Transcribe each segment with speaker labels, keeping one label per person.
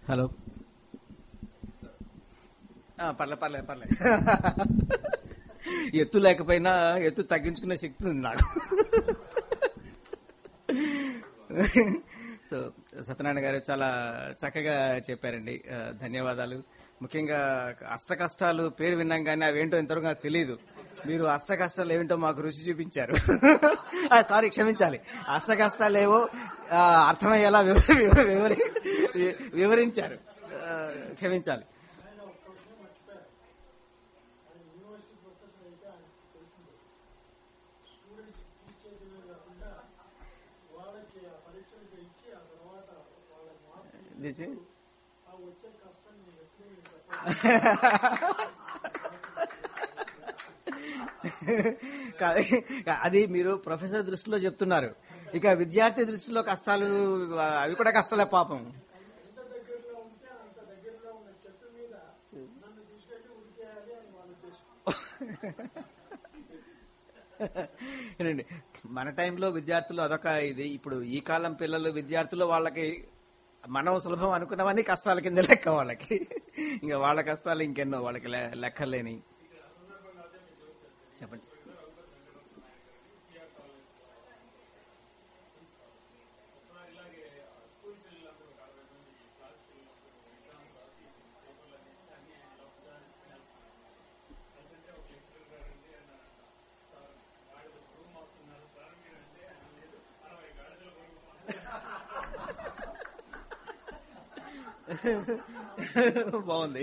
Speaker 1: Hello ఆ, పర్లే పర్లే పర్లే ఎత్తు లేకపోయినా ఎత్తు తగ్గించుకునే శక్తి ఉంది నాకు సో సత్యనారాయణ గారు చాలా చక్కగా చెప్పారండి ఆ, ధన్యవాదాలు ముఖ్యంగా అష్ట కష్టాలు పేరు విన్నాం కానీ అవేంటో ఇంతవరకు నాకు తెలియదు మీరు అష్ట కష్టాలు ఏమిటో మాకు రుచి చూపించారు ఆ, సారీ క్షమించాలి అష్ట కష్టాలు ఏవో ఆ, అర్థమయ్యేలా వివ- వివ- వివరి- వివరించారు ఆ, క్షమించాలి నిజే కా- అది మీరు ప్రొఫెసర్ దృష్టిలో చెప్తున్నారు ఇక విద్యార్థి దృష్టిలో కష్టాలు అవి కూడా కష్టాలే పాపం ఏనండి మన టైంలో విద్యార్థులు అదొక ఇది ఇప్పుడు ఈ కాలం పిల్లలు విద్యార్థులు వాళ్ళకి మనం సులభం అనుకున్నవన్నీ కష్టాల కింద లెక్క వాళ్ళకి ఇంకా వాళ్ళ కష్టాలు ఇంకెన్నో వాళ్ళకి లె- లెక్కలేని చెప్పండి బాగుంది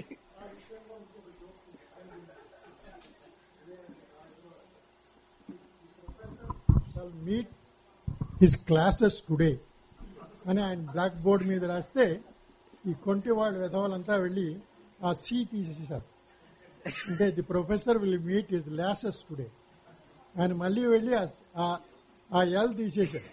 Speaker 2: shall meet his classes today అని ఆయన బ్లాక్ బోర్డ్ మీద రాస్తే ఈ కొంటి వాళ్ళు విధవలంతా వెళ్ళి ఆ సి తీసేసారు అంటే the professor will meet his classes today ఆయన మళ్ళీ వెళ్ళి ఆ- ఆ- ఆ ఎల్ తీసేశారు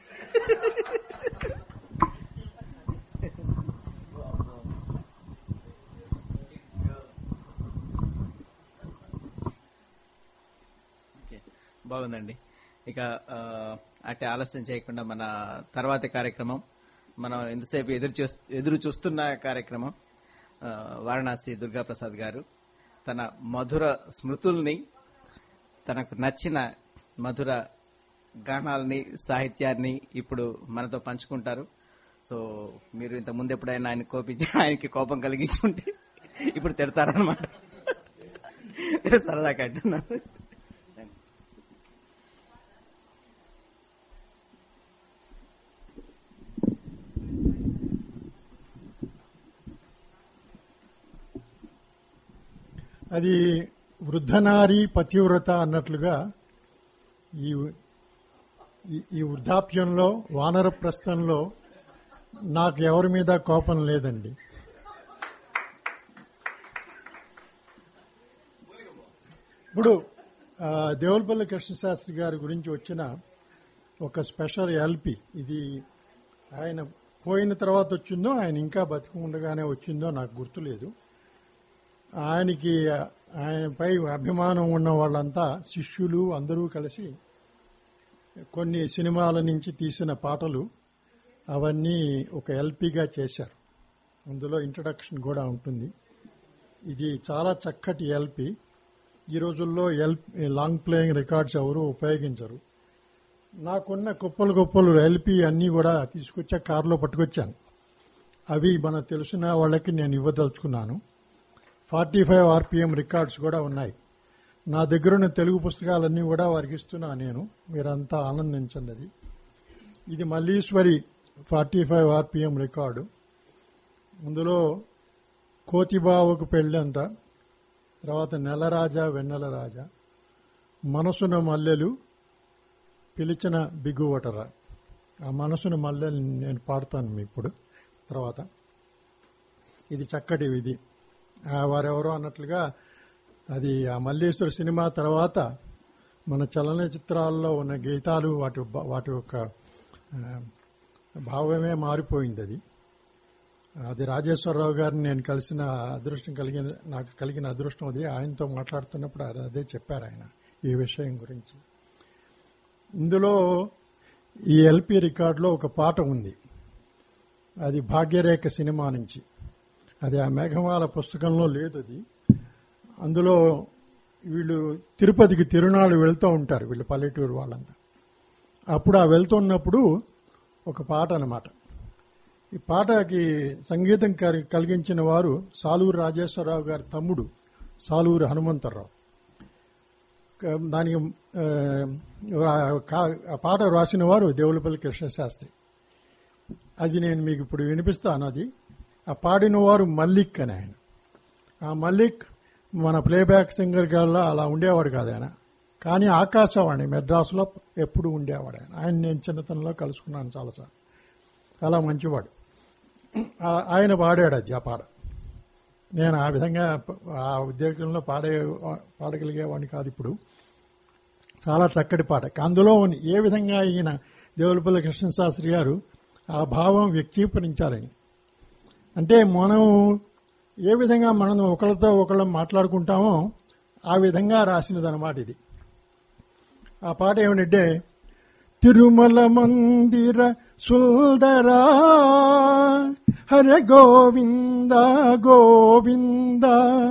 Speaker 1: ఓకే. బాగుందండి ఇక ఆ, అట్టే ఆలస్యం చేయకుండా మన తర్వాతి కార్యక్రమం మనం ఎంతసేపు ఎదురు చూస్- ఎదురు చూస్తున్న కార్యక్రమం ఆ, వారణాసి దుర్గాప్రసాద్ గారు తన మధుర స్మృతుల్ని తనకు నచ్చిన మధుర గానాల్ని సాహిత్యాన్ని ఇప్పుడు మనతో పంచుకుంటారు సో మీరు ఇంత ముందు ఎప్పుడైనా ఆయన కోపించి ఆయనకి కోపం కలిగించి ఉంటే ఇప్పుడు తిడతారనమాట సరదాగా అంటున్నాను
Speaker 2: అది వృద్ధనారి పతివ్రత అన్నట్లుగా ఈ ఈ- ఈ వృద్ధాప్యంలో వానర ప్రస్థంలో నాకు ఎవరి మీద కోపం లేదండి ఇప్పుడు ఆ, దేవులపల్లి కృష్ణశాస్త్రి గారి గురించి వచ్చిన ఒక స్పెషల్ ఎల్పి ఇది ఆయన పోయిన తర్వాత వచ్చిందో ఆయన ఇంకా బతికి ఉండగానే వచ్చిందో నాకు గుర్తులేదు ఆయనకి ఆయనపై అభిమానం ఉన్న వాళ్ళంతా శిష్యులు అందరూ కలిసి కొన్ని సినిమాల నుంచి తీసిన పాటలు అవన్నీ ఒక ఎల్పిగా చేశారు అందులో ఇంట్రడక్షన్ కూడా ఉంటుంది ఇది చాలా చక్కటి ఎల్పి ఈ రోజుల్లో ఎల్ లాంగ్ ప్లేయింగ్ రికార్డ్స్ ఎవరు ఉపయోగించరు నాకున్న కుప్పలు కుప్పలు ఎల్పి అన్నీ కూడా తీసుకొచ్చా కారులో పట్టుకొచ్చాను అవి మనకు తెలిసిన వాళ్ళకి నేను ఇవ్వదలుచుకున్నాను ఫార్టీ ఫైవ్ ఆర్పిఎం రికార్డ్స్ కూడా ఉన్నాయి నా దగ్గరున్న తెలుగు పుస్తకాలన్నీ కూడా వారికి ఇస్తున్నా నేను మీరంతా ఆనందించండి అది ఇది Malliswari forty five RPM record అందులో కోతిబావకు పెళ్ళంట తర్వాత నెలరాజా వెన్నెల రాజా మనసున మల్లెలు పిలిచిన బిగువటరా ఆ మనసున మల్లెలు నేను పాడతాను మీ ఇప్పుడు తర్వాత ఇది చక్కటి ఇది ఆ వారెవరో అన్నట్లుగా అది ఆ మల్లేశ్వర సినిమా తర్వాత మన చలనచిత్రాల్లో ఉన్న గీతాలు వాటి వాటి యొక్క ఆ, భావమే మారిపోయింది అది అది రాజేశ్వరరావు గారిని నేను కలిసిన అదృష్టం కలిగిన నాకు కలిగిన అదృష్టం అది ఆయనతో మాట్లాడుతున్నప్పుడు ఆయన అదే చెప్పారు ఆయన ఈ విషయం గురించి ఇందులో ఈ ఎల్పి రికార్డులో ఒక పాట ఉంది అది భాగ్యరేఖ సినిమా నుంచి అది ఆ మేఘమాల పుస్తకంలో లేదు అది అందులో వీళ్ళు తిరుపతికి తిరునాళ్ళు వెళ్తూ ఉంటారు వీళ్ళు పల్లెటూరు వాళ్ళంతా అప్పుడు ఆ వెళ్తున్నప్పుడు ఒక పాట అన్నమాట ఈ పాటకి సంగీతం కరి- కలిగించిన వారు సాలూరు రాజేశ్వరరావు గారి తమ్ముడు సాలూరు హనుమంతరావు క- దానికి ఆ, ఆ కా- ఆ పాట రాసిన వారు దేవులపల్లి కృష్ణశాస్త్రి అది నేను మీకు ఇప్పుడు వినిపిస్తాను అది ఆ పాడిన వారు మల్లిక్ అని ఆయన ఆ మల్లిక్ మన ప్లేబ్యాక్ సింగర్ గారిలో అలా ఉండేవాడు కాదు ఆయన కానీ ఆకాశవాణి మెడ్రాసులో ఎప్పుడు ఉండేవాడు ఆయన ఆయన నేను చిన్నతనంలో కలుసుకున్నాను చాలాసార్లు చాలా మంచివాడు ఆ- ఆయన పాడాడు అది ఆ పాట నేను ఆ విధంగా ఆ ఉద్యోగంలో పాడే పాడగలిగేవాడిని కాదు ఇప్పుడు చాలా చక్కటి పాట అందులో ఏ విధంగా ఈయన దేవులపల్లి కృష్ణశాస్త్రి గారు ఆ భావం వ్యక్తీకరించాలని అంటే మనం ఏ విధంగా మనం ఒకరితో ఒకళ్ళం మాట్లాడుకుంటామో ఆ విధంగా రాసినదన్నమాట ఇది ఆ పాట ఏమిటంటే తిరుమల మందిర సుందరా హర గోవింద గోవింద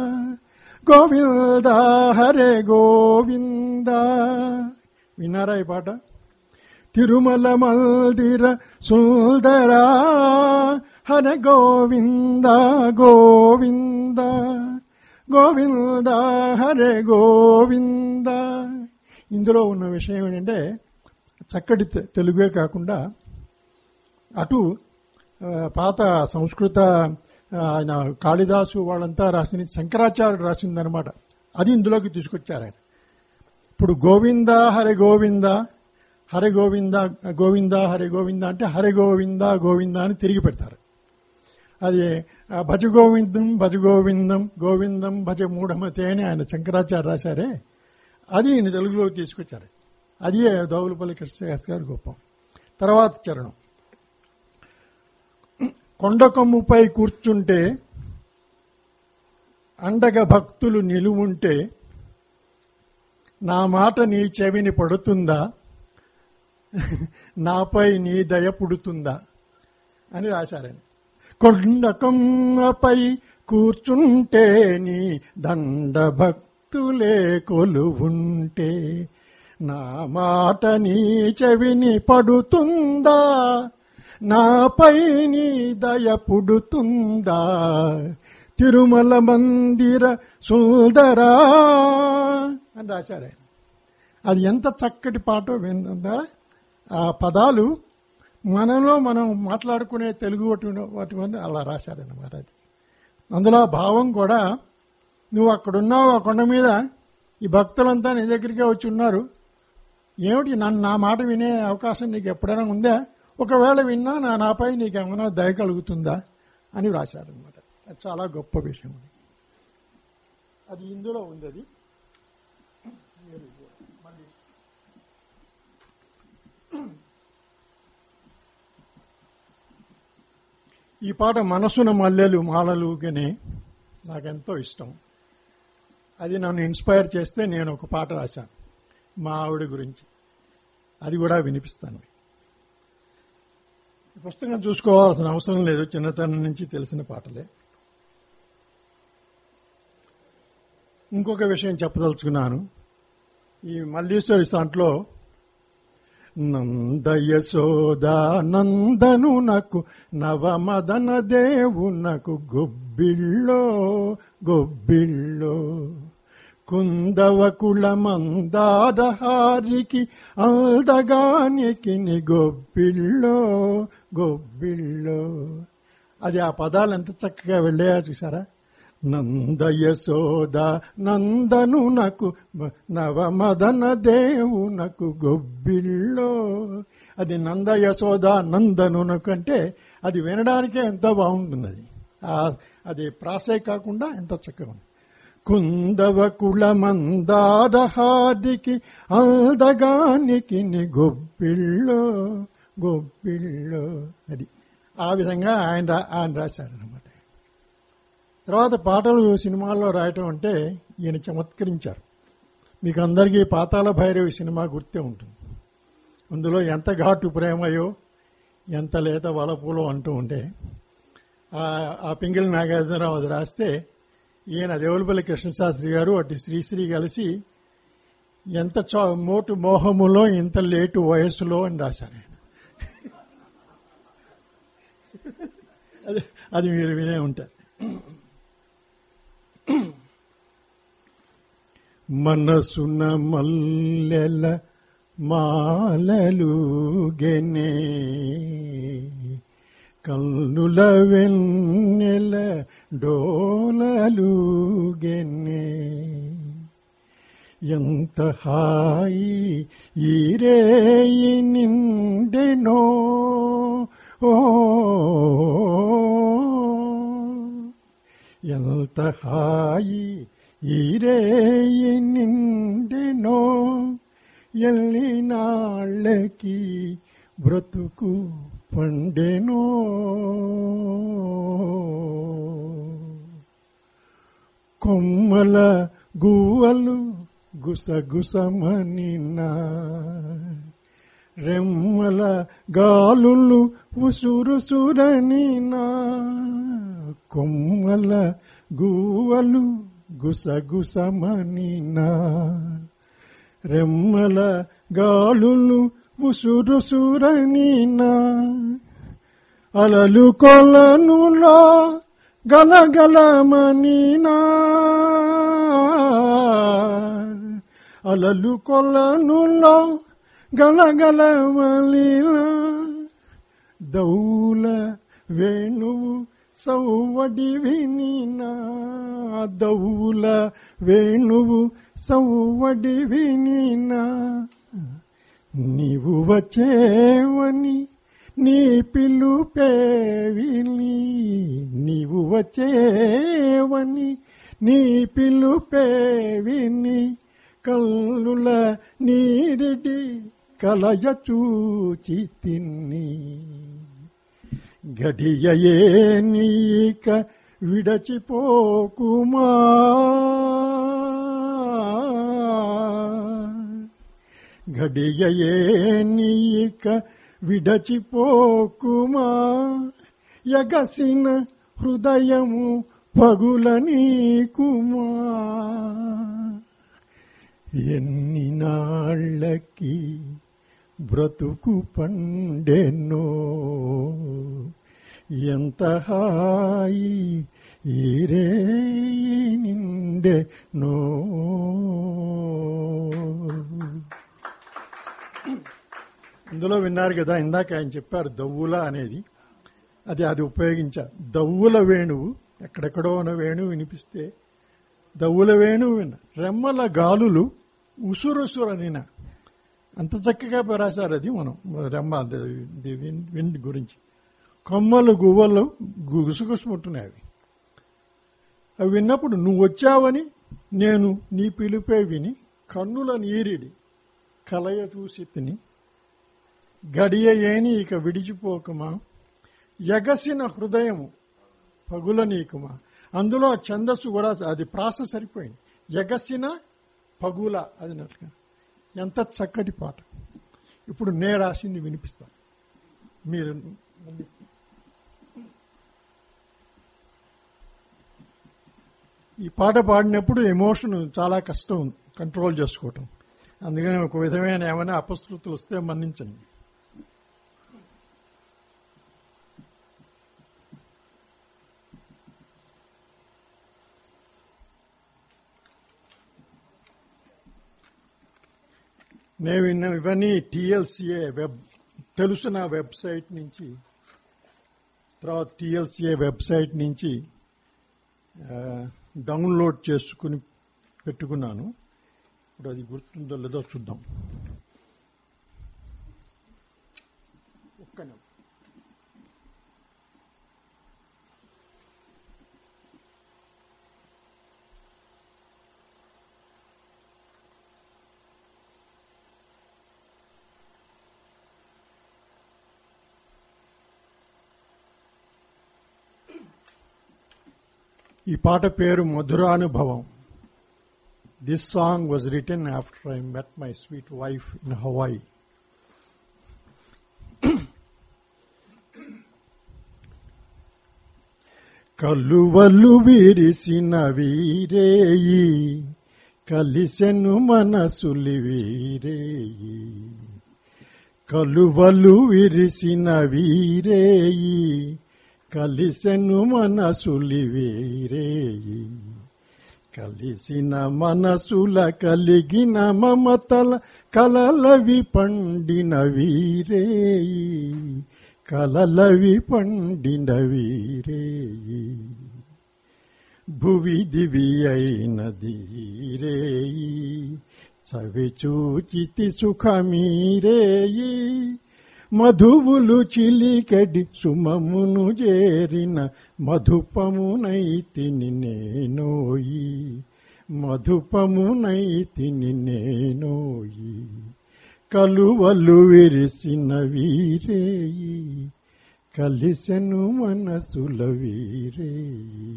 Speaker 2: గోవింద హరే గోవింద విన్నారా ఈ పాట తిరుమల మందిర సుందరా హర గోవింద గోవింద గోవింద హరే గోవింద ఇందులో ఉన్న విషయం ఏంటంటే చక్కటి తె- తెలుగే కాకుండా అటు ఆ, పాత సంస్కృత ఆ, ఆయన కాళిదాసు వాళ్ళంతా రాసిన శంకరాచార్యుడు రాసిందనమాట అది ఇందులోకి తీసుకొచ్చారు ఆయన ఇప్పుడు గోవింద హరి గోవింద హరి గోవింద గోవింద హరి గోవింద అంటే హరి గోవింద గోవింద అని తిరిగి పెడతారు అది ఆ, భజ గోవిందం భజ గోవిందం గోవిందం భజ మూఢమతే అని ఆయన శంకరాచార్య రాశారే అది ఈయన తెలుగులోకి తీసుకొచ్చారు అది దౌలపల్లి కృష్ణశాస్త్రి గారి గొప్ప తర్వాత చరణం కొండకొమ్ముపై కూర్చుంటే అండగ భక్తులు నిలువుంటే నా మాట నీ చెవిని పడుతుందా నాపై నీ దయ పుడుతుందా అని రాశారని కొండకొమ్మపై కూర్చుంటే నీ దండ భక్తులే కొలువుంటే నా మాట నీ చెవిని పడుతుందా నాపై నీ దయ పుడుతుందా తిరుమల మందిర సుందరా అని రాశారు ఆయన అది ఎంత చక్కటి పాటో విందా ఆ పదాలు మనలో మనం మాట్లాడుకునే తెలుగు వాటి అలా రాశారన్నమాట అది అందులో ఆ భావం కూడా నువ్వు అక్కడున్నావు ఆ కొండ మీద ఈ భక్తులంతా నీ దగ్గరికే వచ్చి ఉన్నారు ఏమిటి నన్ను నా మాట వినే అవకాశం నీకు ఎప్పుడైనా ఉందా ఒకవేళ విన్నా నా నాపై నీకు ఏమైనా దయ కలుగుతుందా అని రాశారనమాట అది చాలా గొప్ప విషయం అది. అది ఇందులో ఉంది అది ఈ పాట మనసున మల్లెలు మాలలుగానే నాకెంతో ఇష్టం అది నన్ను ఇన్స్పైర్ చేస్తే నేను ఒక పాట రాశాను మా ఆవిడ గురించి అది కూడా వినిపిస్తాను ఈ పుస్తకం చూసుకోవాల్సిన అవసరం లేదు చిన్నతనం నుంచి తెలిసిన పాటలే ఇంకొక విషయం చెప్పదలుచుకున్నాను ఈ మల్లీశ్వరి దాంట్లో నందయశోదా నందనునకు నవమదన దేవునకు గొబ్బిళ్ళో గొబ్బిళ్ళో కుందవకుల మందారహారికి అందగానికి ని గొబ్బిళ్ళో గొబ్బిళ్ళో అది ఆ పదాలు ఎంత చక్కగా వెళ్ళాయా చూసారా నందయశోద నందనునకు నవమదన దేవునకు గొబ్బిళ్ళో అది నందయశోద నందనునకు అంటే అది వినడానికే ఎంతో బాగుంటుంది అది ఆ- అది ప్రాసే కాకుండా ఎంతో చక్కగా ఉంది కుందవ కుల మందారహారికి అందగానికి ని గొబ్బిళ్ళో గొబ్బిళ్ళో అది ఆ విధంగా ఆయన రా- ఆయన రాశారనమాట తర్వాత పాటలు సినిమాల్లో రాయటం అంటే ఈయన చమత్కరించారు మీకు అందరికీ పాతాళ భైరవి సినిమా గుర్తే ఉంటుంది అందులో ఎంత ఘాటు ప్రేమయో ఎంత లేత వలపులో అంటూ ఉంటే ఆ- ఆ పింగిలి నాగార్జునరావు అది రాస్తే ఈయన దేవులపల్లి కృష్ణశాస్త్రి గారు అటు శ్రీశ్రీ కలిసి ఎంత చా- మోటు మోహములో ఇంత లేటు వయస్సులో అని రాశారు ఆయన అది అది మీరు వినే ఉంటారు మనసున మల్లెల మాలలు గెనే కన్నుల వెన్నెల డోలలు గెనే ఎంత హాయి ఈ రేయి నిండెనో ఓ ఎంత హాయి ఈ రేయి నిండెనో ఎల్లినాళ్ళకి బ్రతుకు పండెనో కొమ్మల గువ్వలు గుసగుసమనినా రెమ్మల గాలులు ఉసురుసురనినా కొమ్మల గువ్వలు గుసగుసమనినా రెమ్మల గాలులు ఉసురుసురనినా అలలు కొలనులో గలగలమనినా అలలు కొలనులో గలగలమలినా దౌల వేణువు సౌవడి వినినా దౌల వేణువు సౌవడి వినినా నీవు వచ్చేవని నీ పిలుపే విని నీవు వచ్చేవని నీ పిలుపే విని కల్లుల నీరిడి కలయ చూచి తిన్ని గడియయే నీక విడచిపోకుమా గడియయే నీక విడచిపోకుమా ఎగసిన హృదయము పగుల నీకుమా ఎన్ని నాళ్ళకి బ్రతుకు పండెనో ఎంత హాయి ఈరే నిండె నో ఇందులో విన్నారు కదా ఇందాక ఆయన చెప్పారు దవ్వుల అనేది అది అది ఉపయోగించారు దవ్వుల వేణువు ఎక్కడెక్కడో ఉన్న వేణువు వినిపిస్తే దవ్వుల వేణువు విన్న రెమ్మల గాలులు ఉసురుసురనిన అంత చక్కగా రాశారు అది మనం రెమ్మ ది- ది విన్- విండ్ గురించి కొమ్మలు గువ్వలు గుసుగుసుముంటున్నాయి అవి అవి విన్నప్పుడు నువ్వు వచ్చావని నేను నీ పిలుపే విని కన్నుల నీరిడి కలయ చూసి తిని గడియ ఏని ఇక విడిచిపోకమా ఎగసిన హృదయము పగుల నీకుమా అందులో ఆ ఛందస్సు కూడా అది ప్రాస సరిపోయింది ఎగసిన పగుల అదినట్లుగా ఎంత చక్కటి పాట ఇప్పుడు నే రాసింది వినిపిస్తాం మీరు మళ్ళీ ఈ పాట పాడినప్పుడు ఎమోషన్ చాలా కష్టం కంట్రోల్ చేసుకోవటం అందుకని ఒక విధమైన ఏమైనా అపశృతులు వస్తే మన్నించండి నేను విన్న ఇవన్నీ టిఎల్సిఏ వెబ్ తెలుసు నా వెబ్సైట్ నుంచి తర్వాత టిఎల్సిఏ వెబ్సైట్ నుంచి ఆ, డౌన్లోడ్ చేసుకుని పెట్టుకున్నాను ఇప్పుడు అది గుర్తుందో లేదో చూద్దాం ఒక్క నిమిషం. ఈ పాట పేరు మధురానుభవం this song was written after I met my sweet wife in Hawaii కలువలు విరిసిన వీరేయి కలిసెను మనసులి వీరేయి కలువలు విరిసిన వీరేయి కలిసెను మనసులి వీరేయి కలిసిన మనసుల కలిగిన మమతల కలలవి పండిన వీరేయి కలలవి పండిన వీరేయి భువి దివి అయినది రేయి చవి చూచితి సుఖమీరేయి మధువులు చిలికెడి సుమమును చేరిన మధుపమునైతిని నేనోయి మధుపమునైతిని నేనోయి కలువలు విరిసిన వీరేయి కలిసెను మనసుల వీరేయి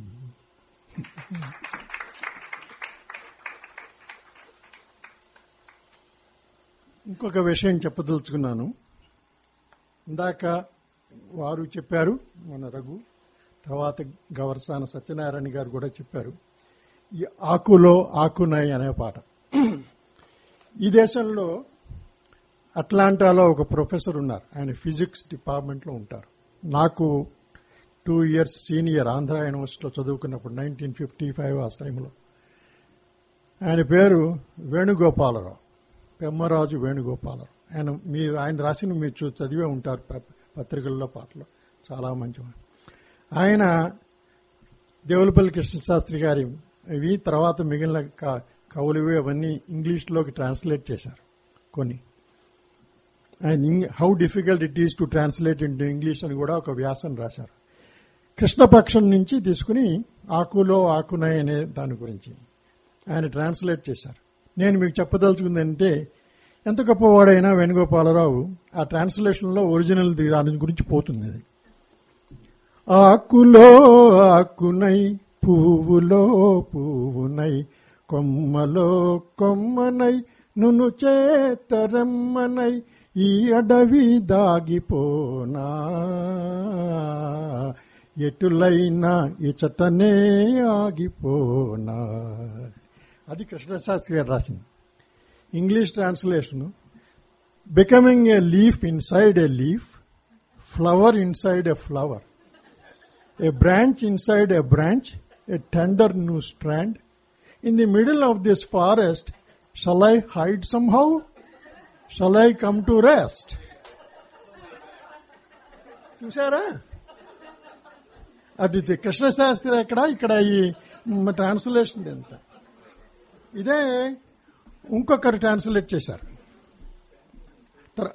Speaker 2: ఇంకొక విషయం చెప్పదలుచుకున్నాను ఇందాక వారు చెప్పారు మన రఘు తర్వాత గవర్సాన సత్యనారాయణ గారు కూడా చెప్పారు ఈ ఆకులో ఆకునై అనే పాట ఈ దేశంలో అట్లాంటాలో ఒక ప్రొఫెసర్ ఉన్నారు ఆయన ఫిజిక్స్ డిపార్ట్మెంట్లో ఉంటారు నాకు టూ ఇయర్స్ సీనియర్ ఆంధ్ర యూనివర్సిటీలో చదువుకున్నప్పుడు నైన్టీన్ ఫిఫ్టీ ఫైవ్ ఆ టైంలో ఆయన పేరు వేణుగోపాలరావు పెమ్మరాజు వేణుగోపాలరావు ఆయన మీ ఆయన రాసిన మీరు చూ చదివే ఉంటారు ప- పత్రికల్లో పాటలు చాలా మంచివాడు ఆయన దేవులపల్లి కృష్ణశాస్త్రి గారి ఇవి తర్వాత మిగిలిన క- కవులువి అవన్నీ ఇంగ్లీష్లోకి ట్రాన్స్లేట్ చేశారు కొన్ని ఆయన how difficult it is to translate into English అని కూడా ఒక వ్యాసం రాశారు కృష్ణపక్షం నుంచి తీసుకుని ఆకులో ఆకునై అనే దాని గురించి ఆయన ట్రాన్స్లేట్ చేశారు నేను మీకు చెప్పదలుచుకుందంటే ఎంత గొప్పవాడైనా వేణుగోపాలరావు ఆ ట్రాన్స్లేషన్లో ఒరిజినల్ దాని గురించి పోతుంది అది ఆకులో ఆకునై పువ్వులో పువ్వునై కొమ్మలో కొమ్మనై నును చేతరమ్మనై ఈ అడవి దాగిపోనా ఎటులైనా ఇచటనే ఆగిపోనా అది కృష్ణశాస్త్రి గారు రాసింది English translation becoming a leaf inside a leaf flower inside a flower a branch inside a branch, a tender new strand. In the middle of this forest, shall I hide somehow? Shall I come to rest? చూసారా అది ఇది కృష్ణశాస్త్రి ఎక్కడ ఇక్కడ ఈ translation ఎంత ఇదే ఇంకొకరు translate చేశారు తర-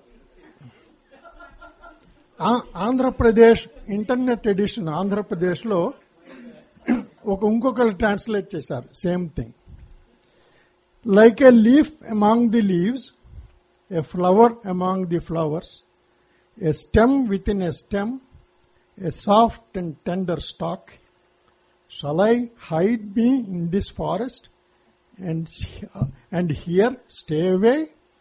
Speaker 2: ఆ- ఆంధ్రప్రదేశ్ ఇంటర్నెట్ ఎడిషన్ ఆంధ్రప్రదేశ్లో ఒక ఇంకొకరు ట్రాన్స్లేట్ చేశారు same thing like a leaf among the leaves a flower among the flowers a stem within a stem a soft and tender stalk shall I hide me in this forest and and here stay away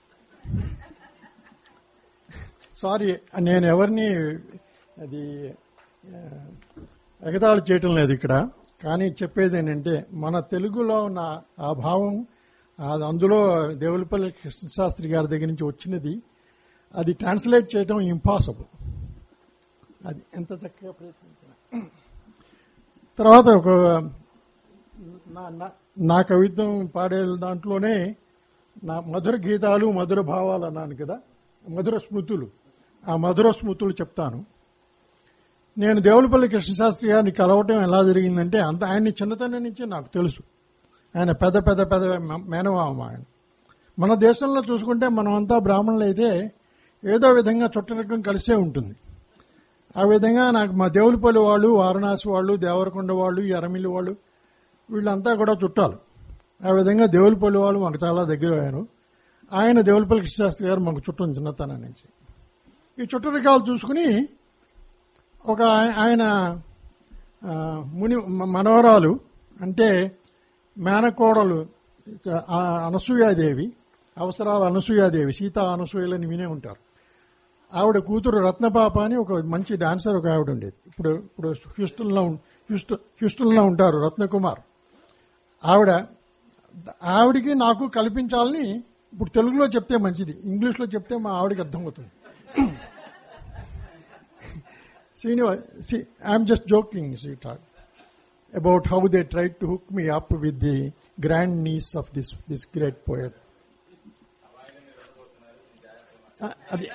Speaker 2: sorry నేను ఎవరిని అది ఆ, ఎగతాళి చేయటం లేదు ఇక్కడ కానీ చెప్పేది ఏంటంటే మన తెలుగులో ఉన్న ఆ భావం అది అందులో దేవులపల్లి కృష్ణశాస్త్రి గారి దగ్గర నుంచి వచ్చినది అది ట్రాన్స్లేట్ చేయటం ఇంపాసిబుల్ అది ఎంత చక్కగా ప్రయత్నించిన తర్వాత ఒక నా- నా- నా కవిత్వం పాడే దాంట్లోనే నా మధుర గీతాలు మధుర భావాలు అన్నాను కదా మధుర స్మృతులు ఆ మధుర స్మృతులు చెప్తాను నేను దేవులపల్లి కృష్ణశాస్త్రి గారిని కలవటం ఎలా జరిగిందంటే అంత ఆయన్ని చిన్నతనం నుంచి నాకు తెలుసు ఆయన పెద్ద పెద్ద పెద్ద మ- మేనమామ ఆయన మన దేశంలో చూసుకుంటే మనమంతా బ్రాహ్మణులు అయితే ఏదో విధంగా చుట్టరికం కలిసే ఉంటుంది ఆ విధంగా నాకు మా దేవులపల్లి వాళ్ళు వారణాసి వాళ్ళు దేవరకొండ వాళ్ళు ఎరమిలి వాళ్ళు వీళ్ళంతా కూడా చుట్టాలు ఆ విధంగా దేవులపల్లి వాళ్ళు మాకు చాలా దగ్గర అయ్యారు ఆయన దేవులపల్లి కృష్ణశాస్త్రి గారు మాకు చుట్టం చిన్నతనం నుంచి ఈ చుట్టరికాలు చూసుకుని ఒక ఆయ- ఆయన ఆ, ముని మ- మనవరాలు అంటే మేనకోడలు ఆ, అనసూయాదేవి అవసరాలు అనసూయాదేవి సీతా అనసూయలని వినే ఉంటారు ఆవిడ కూతురు రత్నపాప అని ఒక మంచి డాన్సర్ ఒక ఆవిడ ఉండేది ఇప్పుడు ఇప్పుడు హ్యూస్టన్లో ఉం- హ్యూస్టన్ హ్యూస్టన్లో ఉంటారు రత్నకుమార్ ఆవిడ ఆవిడికి నాకు కల్పించాలని ఇప్పుడు తెలుగులో చెప్తే మంచిది ఇంగ్లీష్లో చెప్తే మా ఆవిడకి అర్థమవుతుంది Srinivas I'm just joking see talk about how they try to hook me up with the grand nieces of this this great poet అది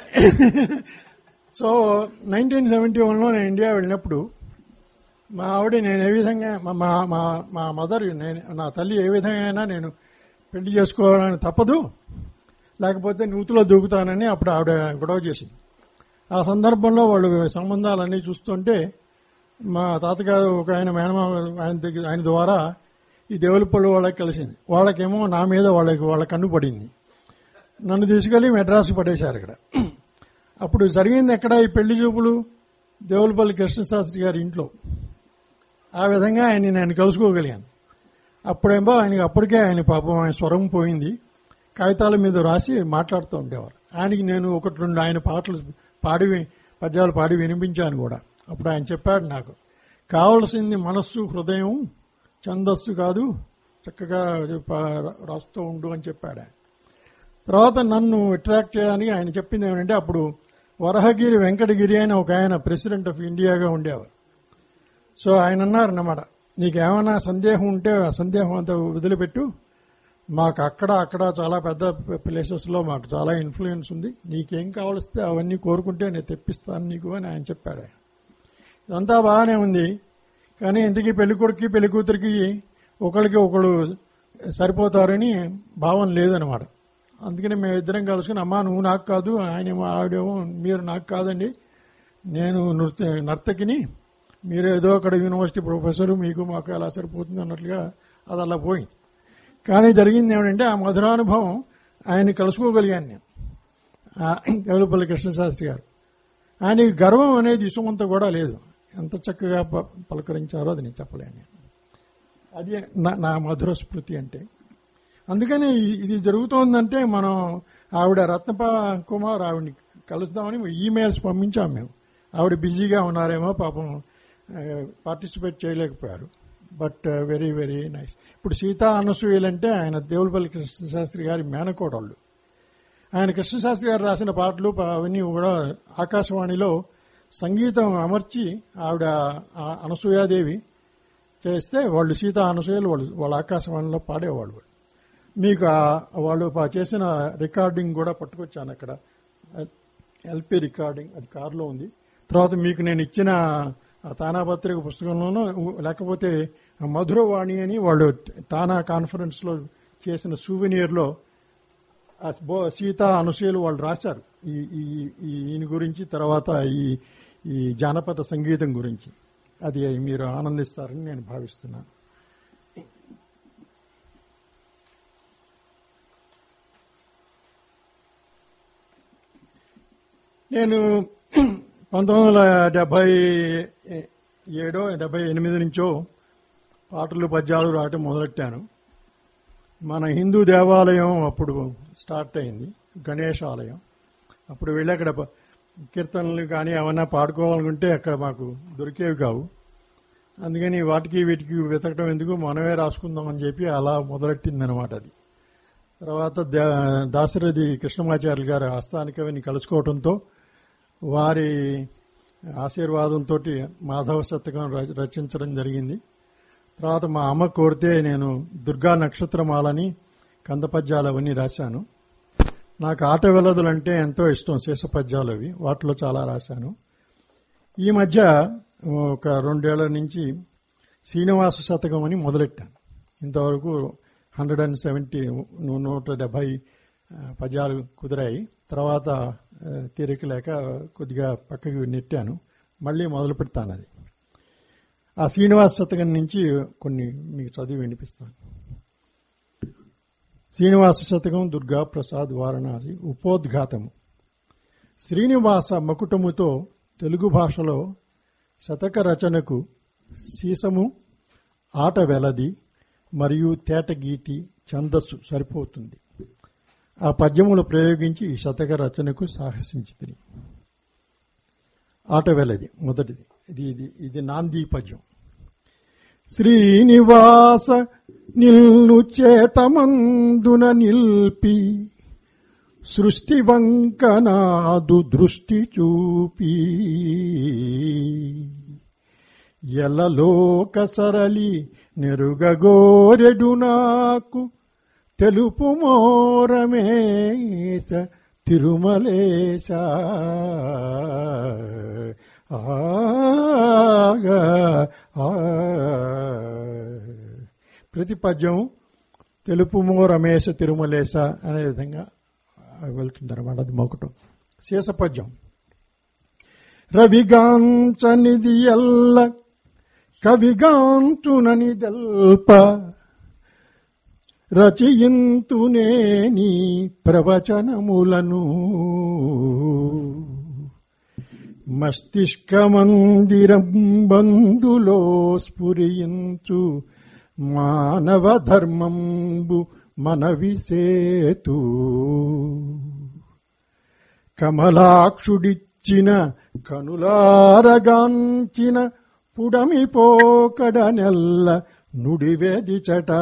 Speaker 2: సో నైన్టీన్ సెవెంటీ వన్లో నేను ఇండియా వెళ్ళినప్పుడు మా ఆవిడ నేను ఏ విధంగా మా మా- మా మా మదర్ నేను నా తల్లి ఏ విధంగా అయినా నేను పెళ్లి చేసుకోవడానికి తప్పదు లేకపోతే నూతిలో దూకుతానని అప్పుడు ఆవిడ గొడవ చేసింది ఆ సందర్భంలో వాళ్ళు సంబంధాలన్నీ చూస్తుంటే మా తాతగారు ఒక ఆయన మేనమామ ఆయన దగ్గర ఆయన ద్వారా ఈ దేవులపల్లి వాళ్ళకి కలిసింది వాళ్ళకేమో నా మీద వాళ్ళకి వాళ్ళ కన్ను పడింది నన్ను తీసుకెళ్లి మెడ్రాస్ పడేశారు ఇక్కడ అప్పుడు జరిగింది ఎక్కడ ఈ పెళ్లి చూపులు దేవులపల్లి కృష్ణశాస్త్రి గారి ఇంట్లో ఆ విధంగా ఆయన నేను కలుసుకోగలిగాను అప్పుడేమో ఆయనకి అప్పటికే ఆయన పాపం ఆయన స్వరం పోయింది కాగితాల మీద రాసి మాట్లాడుతూ ఉండేవారు ఆయనకి నేను ఒకటి రెండు ఆయన పాటలు పాడి వి- పద్యాలు పాడి వినిపించాను కూడా అప్పుడు ఆయన చెప్పాడు నాకు కావలసింది మనస్సు హృదయం ఛందస్సు కాదు చక్కగా పా- రాస్తూ ఉండు అని చెప్పాడు ఆయన తర్వాత నన్ను అట్రాక్ట్ చేయడానికి ఆయన చెప్పింది ఏమంటే అప్పుడు వరహగిరి వెంకటగిరి అని ఒక ఆయన ప్రెసిడెంట్ ఆఫ్ ఇండియాగా ఉండేవారు సో ఆయన అన్నారన్నమాట నీకేమైనా సందేహం ఉంటే ఆ సందేహం అంతా వదిలిపెట్టు మాకు అక్కడ అక్కడ చాలా పెద్ద ప్లేసెస్లో మాకు చాలా ఇన్ఫ్లుయెన్స్ ఉంది నీకేం కావలిస్తే అవన్నీ కోరుకుంటే నేను తెప్పిస్తాను నీకు అని ఆయన చెప్పాడు ఆయన. ఇదంతా బాగానే ఉంది కానీ ఇంతకీ పెళ్లి కొడుక్కి పెళ్లి కూతురికి ఒకరికి ఒకళ్ళు సరిపోతారని భావం లేదనమాట అందుకని మేము ఇద్దరం కలుసుకుని అమ్మా నువ్వు నాకు కాదు ఆయనేమో ఆవిడేమో మీరు నాకు కాదండి నేను నృత్య నర్తకిని మీరు ఏదో అక్కడ యూనివర్సిటీ ప్రొఫెసరు మీకు మాకు ఎలా సరిపోతుంది అన్నట్లుగా అది అలా పోయింది కానీ జరిగింది ఏమిటంటే ఆ మధురానుభవం ఆయన కలుసుకోగలిగాను నేను ఆ దేవులపల్లి కృష్ణశాస్త్రి గారు ఆయనకి గర్వం అనేది ఇసుమంత కూడా లేదు ఎంత చక్కగా ప- పలకరించారో అది నేను చెప్పలేను నేను. అది నా నా మధుర స్మృతి అంటే అందుకని ఇ- ఇది జరుగుతోందంటే మనం ఆవిడ రత్నప కుమార్ ఆవిడని కలుద్దామని ఈమెయిల్స్ పంపించాం మేము ఆవిడ బిజీగా ఉన్నారేమో పాపం పార్టిసిపేట్ చేయలేకపోయారు బట్ వెరీ వెరీ నైస్ ఇప్పుడు సీతా అనసూయలంటే ఆయన దేవులపల్లి కృష్ణశాస్త్రి గారి మేనకోడళ్ళు ఆయన కృష్ణశాస్త్రి గారు రాసిన పాటలు ప- అవన్నీ కూడా ఆకాశవాణిలో సంగీతం అమర్చి ఆవిడ ఆ అనసూయాదేవి చేస్తే వాళ్ళు సీతా అనసూయలు వాళ్ళు వాళ్ళ ఆకాశవాణిలో పాడేవాళ్ళు మీకు ఆ- వాళ్ళు ప- చేసిన రికార్డింగ్ కూడా పట్టుకొచ్చాను అక్కడ ఎల్పి రికార్డింగ్ అది కారులో ఉంది తర్వాత మీకు నేను ఇచ్చిన ఆ తానాపత్రిక పుస్తకంలోనూ లేకపోతే ఆ మధురవాణి అని వాళ్ళు తానా కాన్ఫరెన్స్ లో చేసిన సూవెనియర్ లో ఆ బో- సీత అనసూయలు వాళ్ళు రాశారు ఈ ఈ- ఈ ఈయన గురించి తర్వాత ఈ ఈ జానపద సంగీతం గురించి అది మీరు ఆనందిస్తారని నేను భావిస్తున్నాను నేను పంతొమ్మిది వందల డెబ్బై ఏడో డెబ్బై ఎనిమిది నుంచో పాటలు పద్యాలు రాయటం మొదలెట్టాను మన హిందూ దేవాలయం అప్పుడు స్టార్ట్ అయింది గణేష్ ఆలయం అప్పుడు వెళ్ళి అక్కడ ప- కీర్తనలు కానీ ఏమన్నా పాడుకోవాలనుకుంటే అక్కడ మాకు దొరికేవి కావు అందుకని వాటికి వీటికి వెతకడం ఎందుకు మనమే రాసుకుందాం అని చెప్పి అలా మొదలెట్టింది అనమాట అది తర్వాత దా- దాశరథి కృష్ణమాచార్యులు గారి ఆస్థానికవిని కలుసుకోవడంతో వారి ఆశీర్వాదంతో మాధవ శతకం ర- రచించడం జరిగింది తర్వాత మా అమ్మ కోరితే నేను దుర్గా నక్షత్రమాలని కంద పద్యాలు అవన్నీ రాశాను నాకు ఆట వెలదులంటే ఎంతో ఇష్టం శేష పద్యాలు అవి వాటిలో చాలా రాశాను ఈ మధ్య ఒక రెండేళ్ల నుంచి శ్రీనివాస శతకం అని మొదలెట్టాను ఇంతవరకు హండ్రెడ్ అండ్ సెవెంటీ నూట డెబ్బై ఆ, పద్యాలు కుదిరాయి తర్వాత ఆ, తీరిక లేక కొద్దిగా పక్కకి నెట్టాను మళ్ళీ మొదలు పెడతాను అది ఆ శ్రీనివాస శతకం నుంచి కొన్ని మీకు చదివి వినిపిస్తాను శ్రీనివాస శతకం దుర్గా ప్రసాద్ వారణాసి ఉపోద్ఘాతము శ్రీనివాస మకుటముతో తెలుగు భాషలో శతక రచనకు సీసము ఆట వెలది మరియు తేటగీతి ఛందస్సు సరిపోతుంది ఆ పద్యములు ప్రయోగించి ఈ శతక రచనకు సాహసించింది ఆట వెలది మొదటిది ఇది ఇది ఇది నాంది పద్యం శ్రీనివాస నిల్ను చేతమందున నిల్పి సృష్టి వంకనాదు దృష్టి చూపి ఎలలోక సరళి నెరుగగోరెడు నాకు తెలుపు మోరమేస తిరుమలేశ ఆగా, ఆ. ప్రతి పద్యం తెలుపు మోరమేశ తిరుమలేశ అనే విధంగా వెళ్తుందన్నమాట అది మొకటం శేషపద్యం రవిగాంచనిది ఎల్ల కవిగాంచుననిదల్ప రచయింతునేని ప్రవచనములను మస్తిష్కమందిరం బందులో స్ఫురించు మానవ ధర్మంబు మనవిసేతు కమలాక్షుడిచ్చిన కనులారగాంచిన పుడమి పోకడనెల్ల నుడివేదిచట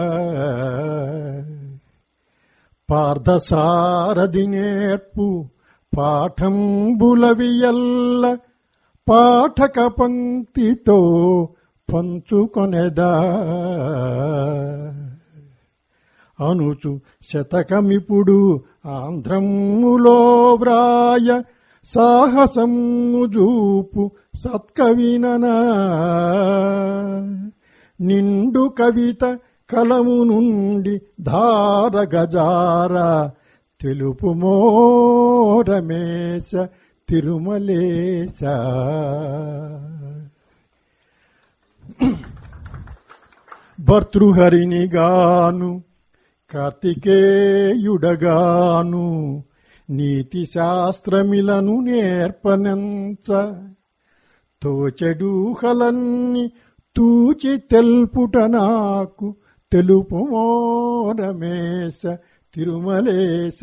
Speaker 2: పార్థసారథి నేర్పు పాఠంబులవియల్ల పాఠక పంక్తితో పంచుకొనెదా అనుచు శతకమిపుడు ఆంధ్రములో వ్రాయ సాహసము జూపు సత్కవిననా నిండు కవిత కలము నుండి ధార గజార తెలుపు మోరమేశ తిరుమలేశ భర్తృహరినిగాను కార్తికేయుడగాను నీతి శాస్త్రమిలను నేర్పనంచ తోచెడూహలన్ని తూచి తెల్పుట నాకు తెలుపు మోరమేశ తిరుమలేశ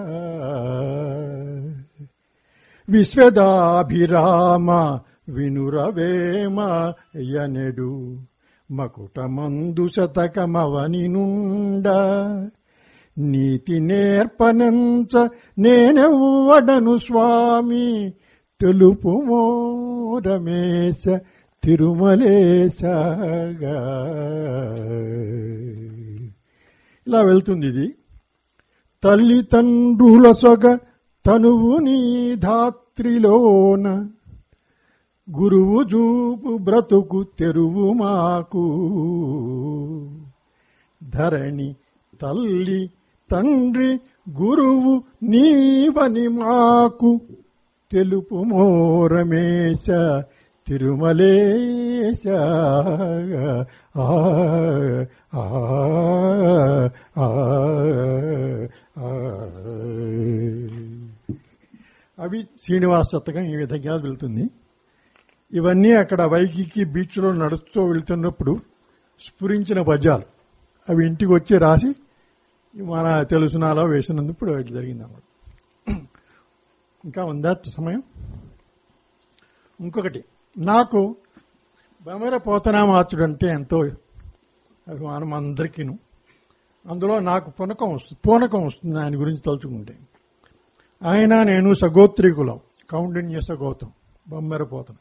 Speaker 2: విశ్వదాభిరామ వినురవేమ యనెడు మకుటమందు శతకమవని నుండ నీతి నేర్పనంచ నేనెవ్వడను స్వామి తెలుపు మోరమేశ తిరుమలేశగా ఇలా వెళ్తుంది ఇది తల్లిదండ్రుల సొగ తనువు నీ ధాత్రిలోన గురువు జూపు బ్రతుకు తెరువు మాకు ధరణి తల్లి తండ్రి గురువు నీవని మాకు తెలుపు మోరమేశ తిరుమలేశ ఆ, ఆ, ఆ, ఆ. అవి శ్రీనివాస శతకం ఈ విధంగా వెళ్తుంది ఇవన్నీ అక్కడ వైకికి బీచ్లో నడుస్తూ వెళ్తున్నప్పుడు స్ఫురించిన పద్యాలు అవి ఇంటికి వచ్చి రాసి మన తెలుసునాలో వేసినందుకు అది జరిగింది అన్నమాట ఇంకా ఉందా సమయం ఇంకొకటి నాకు బమెర పోతనామాచుడు అంటే ఎంతో అభిమానం అందరికీను అందులో నాకు పునకం వస్తుంది పూనకం వస్తుంది ఆయన గురించి తలుచుకుంటే ఆయన నేను సగోత్రీకులం కౌండిన్య సగోతం బొమ్మెర పోతన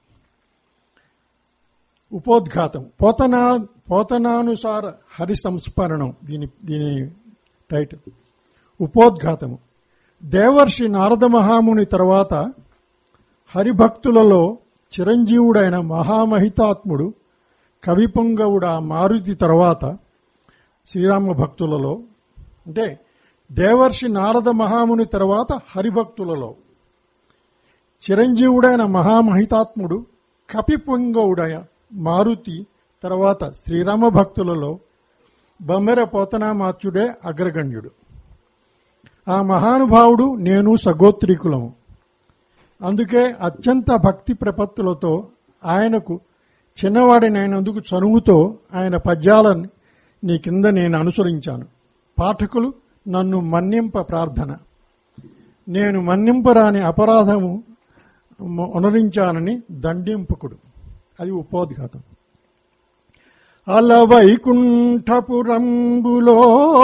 Speaker 2: ఉపోద్ఘాతం పోతనా పోతనానుసార హరి సంస్మరణం దీని దీని టైటిల్ ఉపోద్ఘాతము దేవర్షి నారద మహాముని తర్వాత హరిభక్తులలో చిరంజీవుడైన మహామహితాత్ముడు కవిపొంగవుడ మారుతి తర్వాత శ్రీరామ భక్తులలో అంటే దేవర్షి నారద మహాముని తర్వాత హరిభక్తులలో చిరంజీవుడైన మహామహితాత్ముడు కపిపొంగవుడయ మారుతి తర్వాత శ్రీరామ భక్తులలో బమ్మెర పోతనామాత్యుడే అగ్రగణ్యుడు ఆ మహానుభావుడు నేను సగోత్రీకులము అందుకే అత్యంత భక్తి ప్రపత్తులతో ఆయనకు చిన్నవాడినైనందుకు చనువుతో ఆయన పద్యాలను నీ కింద నేను అనుసరించాను పాఠకులు నన్ను మన్నింప ప్రార్థన నేను మన్నింపరాని అపరాధము మ- ఉనరించానని దండింపుకుడు అది ఉపోద్ఘాతం అలవైకుంఠపురంబులో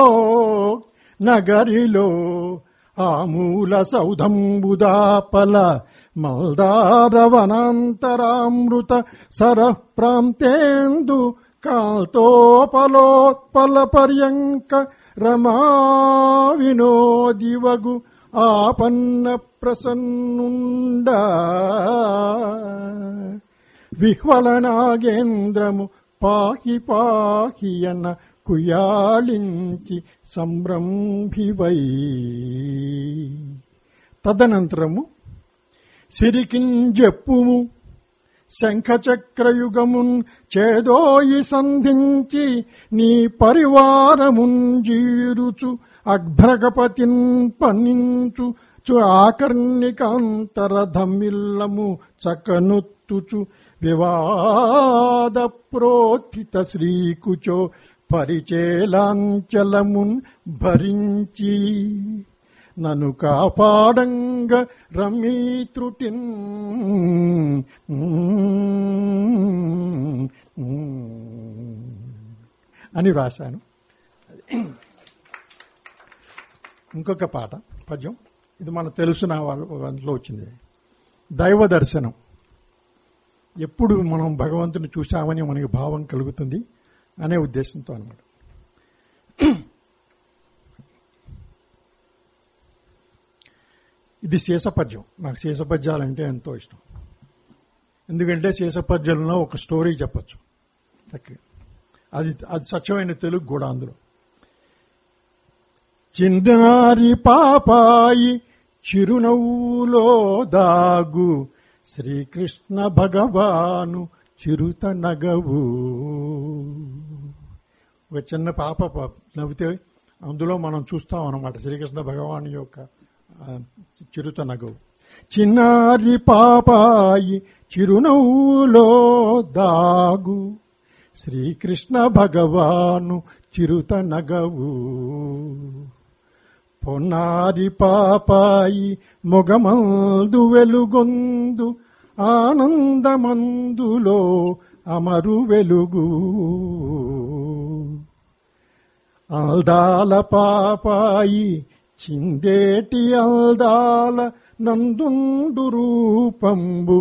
Speaker 2: నగరిలో ఆమూల సౌధంబుదాపల మల్దారవనాంతరామృత సరః ప్రాంతేందు కాల్తోపలోత్పల పర్యంక రమా వినోదివగు ఆపన్న ప్రసన్నుండ విహ్వల నాగేంద్రము పాహి పాహి అన్న కుయాళించి సంరంభివై తదనంతరము సిరికింజెప్పుము శంఖచక్రయుగమున్ చేదోయి సంధించి నీ పరివారమున్ జీరుచు అగ్భ్రగపతిన్ పన్నించు చు ఆకర్ణికాంతరధమిల్లము చకనుత్తుచు వివాద ప్రోత్థిత శ్రీకుచో పరిచేలాంచలమున్ భరించి నన్ను కాపాడంగ రమీత్రుటిన్ అని వ్రాశాను ఇంకొక పాట పద్యం ఇది మనకు తెలుసిన వాళ్ళ దాంట్లో వచ్చింది దైవ దర్శనం ఎప్పుడు మనం భగవంతుని చూశామని మనకి భావం కలుగుతుంది అనే ఉద్దేశంతో అనమాట ఇది శేషపద్యం నాకు శేషపద్యాలంటే ఎంతో ఇష్టం ఎందుకంటే శేషపద్యంలో ఒక స్టోరీ చెప్పచ్చు చక్కగా అది అది స్వచ్ఛమైన తెలుగు కూడా అందులో చిన్నారి పాపాయి చిరునవ్వులో దాగు శ్రీకృష్ణ భగవాను చిరుత నగవు ఒక చిన్న పాప ప- నవ్వితే అందులో మనం చూస్తాం అన్నమాట శ్రీకృష్ణ భగవాను యొక్క ఆ, చిరుత నగవు చిన్నారి పాపాయి చిరునవ్వులో దాగు శ్రీకృష్ణ భగవాను చిరుత నగవు పొన్నారి పాపాయి మొగమందు వెలుగొందు ఆనందమందులో అమరు వెలుగు అల్దాల పాపాయి చిందేటి అల్దాల నందుండు రూపంబు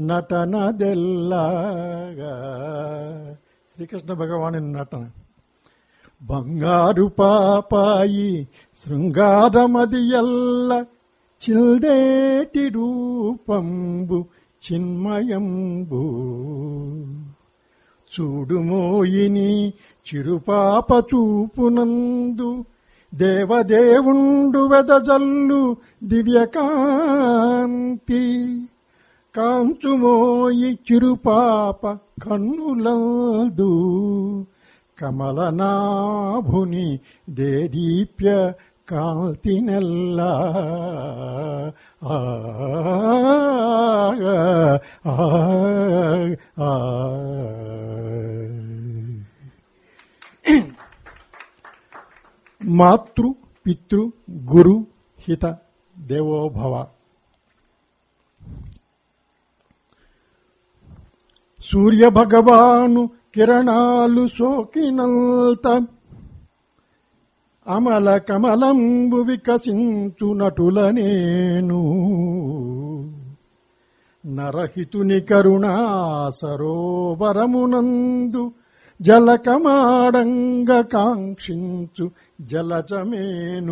Speaker 2: నటనదెల్లాగా శ్రీకృష్ణ భగవాని నటన బంగారు పాపాయి శృంగారమది ఎల్ల చిల్దేటి రూపంబు చిన్మయంబు చూడుమోయిని చిరుపాప చూపునందు దేవదేవుండు వెదజల్లు దివ్యకాంతి కాంచుమోయి చిరుపాప కన్నులందు కమలనాభుని దేదీప్య కాంతినెల్లా ఆ, ఆ, ఆ, ఆ. మాతృ పితృ గురు హిత దేవోభవ సూర్య భగవాను కిరణాలు సోకినంత అమల కమలంబు వికసించునటుల నేను నరహితుని కరుణా సరోవరమునందు జలకమాడంగ కాంక్షించు జలచమేను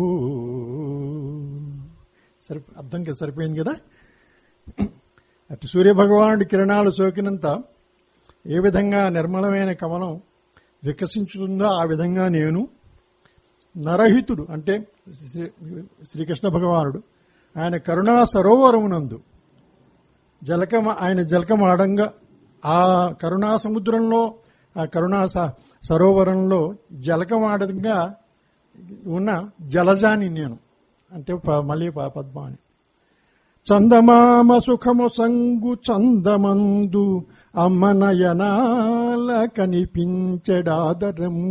Speaker 2: సరి అర్థంగా సరిపోయింది కదా అటు సూర్యభగవానుడి కిరణాలు సోకినంత ఏ విధంగా నిర్మలమైన కమలం వికసించుతుందో ఆ విధంగా నేను నరహితుడు అంటే శ్రీ- శ్రీకృష్ణ భగవానుడు ఆయన కరుణా సరోవరమునందు జలకమ ఆయన జలకమాడంగా ఆ కరుణా సముద్రంలో ఆ కరుణా స- సరోవరంలో జలకమాడంగా ఉన్న జలజాని నేను అంటే ప- మళ్ళీ ప- పద్మ అని చందమామ సుఖము సంగు చందమందు అమ్మ నయనాల కనిపించడాదరము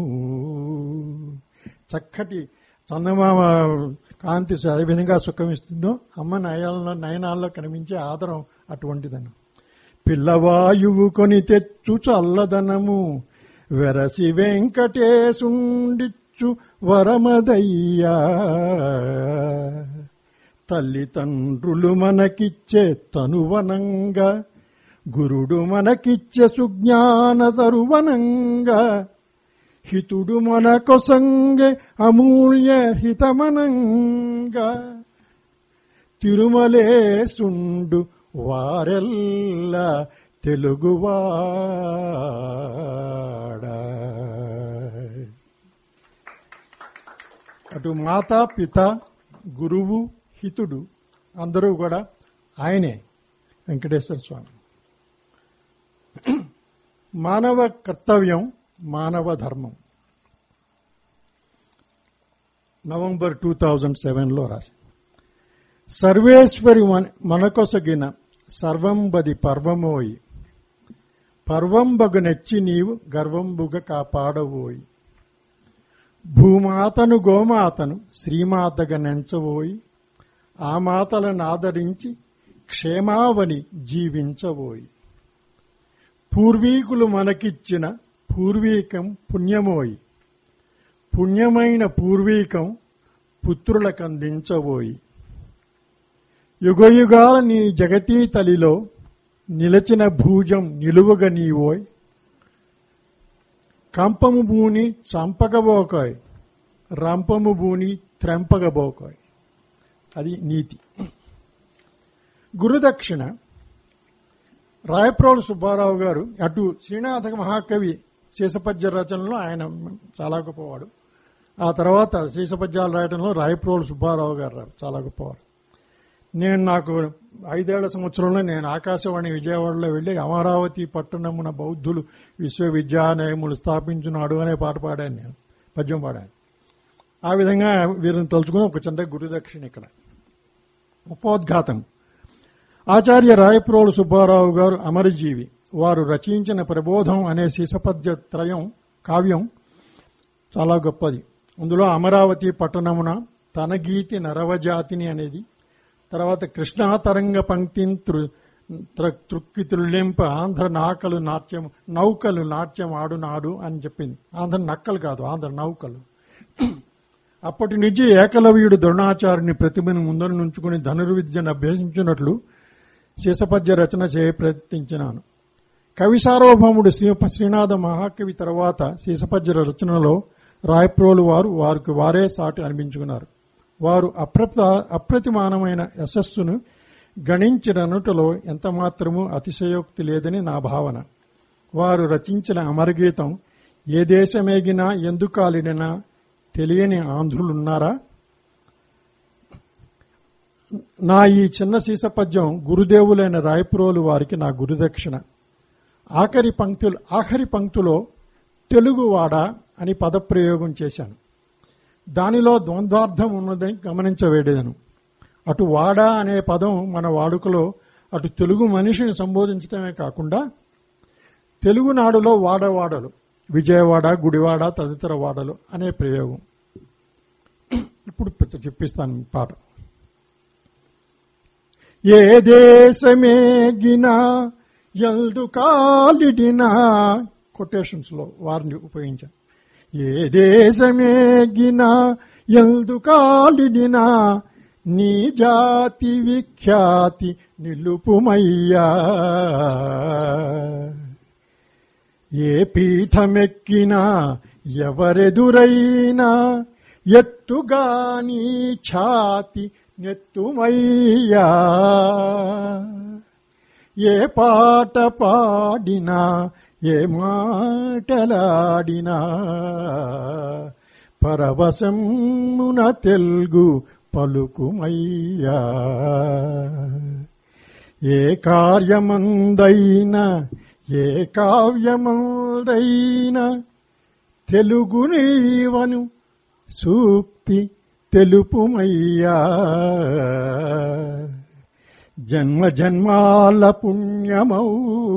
Speaker 2: చక్కటి చందమామ కాంతి ఏ విధంగా సుఖం ఇస్తుందో అమ్మ నయనాల్లో నయనాల్లో కనిపించే ఆదరం అటువంటిదను పిల్లవాయువు కొని తెచ్చు చల్లదనము వెరసి వెంకటేశుండిచ్చు వరమదయ్యా తల్లిదండ్రులు మనకిచ్చే తనువనంగా గురుడు మనకిచ్చే సుజ్ఞాన తరువనంగా హితుడు మన కొసంగే అమూల్య హితమనంగా తిరుమలేసుండు వారెల్ల తెలుగువాడా అటు మాత పిత గురువు హితుడు అందరూ కూడా ఆయనే వెంకటేశ్వర స్వామి మానవ కర్తవ్యం మానవ ధర్మం నవంబర్ టూ థౌజండ్ సెవెన్లో రాసి సర్వేశ్వరి మన- మనకొసగిన సర్వంబది పర్వమోయి పర్వంబగు నెచ్చి నీవు గర్వంబుగ కాపాడవోయి భూమాతను గోమాతను శ్రీమాతగా నెంచబోయి ఆ మాతలను ఆదరించి క్షేమావని జీవించబోయి పూర్వీకులు మనకిచ్చిన పూర్వీకం పుణ్యమోయి పుణ్యమైన పూర్వీకం పుత్రులకందించబోయి యుగయుగాల నీ జగతీ తలిలో నిలచిన భూజం నిలువగ నీవోయ్ కంపము భూని చంపగబోకోయ్ రంపము భూని త్రెంపగబోకోయ్ అది నీతి గురుదక్షిణ రాయప్రోలు సుబ్బారావు గారు అటు శ్రీనాథ మహాకవి శేషపద్య రచనలో ఆయన చాలా గొప్పవాడు ఆ తర్వాత శేషపద్యాలు రాయడంలో రాయప్రోలు సుబ్బారావు గారు చాలా గొప్పవాడు నేను నాకు ఐదేళ్ల సంవత్సరంలో నేను ఆకాశవాణి విజయవాడలో వెళ్లి అమరావతి పట్టణమున బౌద్ధులు విశ్వవిద్యాలయములు స్థాపించున్నాడు అనే పాట పాడాను నేను పద్యం పాడాను ఆ విధంగా వీరిని తలుచుకుని ఒక చిన్న గురుదక్షిణ ఇక్కడ ఉపోద్ఘాతం ఆచార్య రాయప్రోలు సుబ్బారావు గారు అమరజీవి వారు రచించిన ప్రబోధం అనే శిశపద్య త్రయం కావ్యం చాలా గొప్పది అందులో అమరావతి పట్టణమున తన గీతి నరవజాతిని అనేది తర్వాత కృష్ణాతరంగ పంక్తిని తృ త్ర- త్రుక్కి త్రుళ్ళింప ఆంధ్ర నాకలు నాట్యం నౌకలు నాట్యం ఆడునాడు అని చెప్పింది ఆంధ్ర నక్కలు కాదు ఆంధ్ర నౌకలు అప్పటి నుంచి ఏకలవ్యుడు ద్రోణాచార్యుని ప్రతిభను ముందర నుంచుకుని ధనుర్విద్యను అభ్యసించినట్లు శీసపద్య రచన చేయ ప్రయత్నించినాను కవి సార్వభౌముడు శ్రీ శ్రీనాథ మహాకవి తర్వాత శీసపద్య రచనలో రాయప్రోలు వారు వారికి వారే సాటి అనిపించుకున్నారు వారు అప్రత అప్రతిమానమైన యశస్సును గణించిననుటలో ఎంత మాత్రమూ అతిశయోక్తి లేదని నా భావన వారు రచించిన అమరగీతం ఏ దేశమేగినా ఎందుకాలిడినా తెలియని ఆంధ్రులున్నారా నా ఈ చిన్న సీసపద్యం గురుదేవులైన రాయపురోలు వారికి నా గురుదక్షిణ ఆఖరి పంక్తులు ఆఖరి పంక్తిలో తెలుగువాడ అని పదప్రయోగం చేశాను దానిలో ద్వంద్వార్థం ఉన్నదని గమనించవేడేదను అటు వాడ అనే పదం మన వాడుకలో అటు తెలుగు మనిషిని సంబోధించడమే కాకుండా తెలుగునాడులో వాడవాడలు విజయవాడ గుడివాడ తదితర వాడలు అనే ప్రయోగం ఇప్పుడు చెప్పిస్తాను ఈ పాట ఏ దేశమేగినా ఎల్దు కాలిడినా కొటేషన్స్ లో వారిని ఉపయోగించాను ఏ దేశమేగినా ఎల్దు కాలిడినా నీ జాతి విఖ్యాతి నిలుపుమయ్యా ఏ పీఠమెక్కినా ఎవరెదురైనా ఎత్తుగాని ఛాతి నెత్తుమయ్యా ఏ పాట పాడినా ఏ మాటలాడినా పరవశమున తెలుగు పలుకుమయ్యా ఏ కార్యమందైనా ఏ కావ్యమందైనా తెలుగు నీవను సూక్తి తెలుపుమయ్యా జన్మ జన్మాల పుణ్యమౌ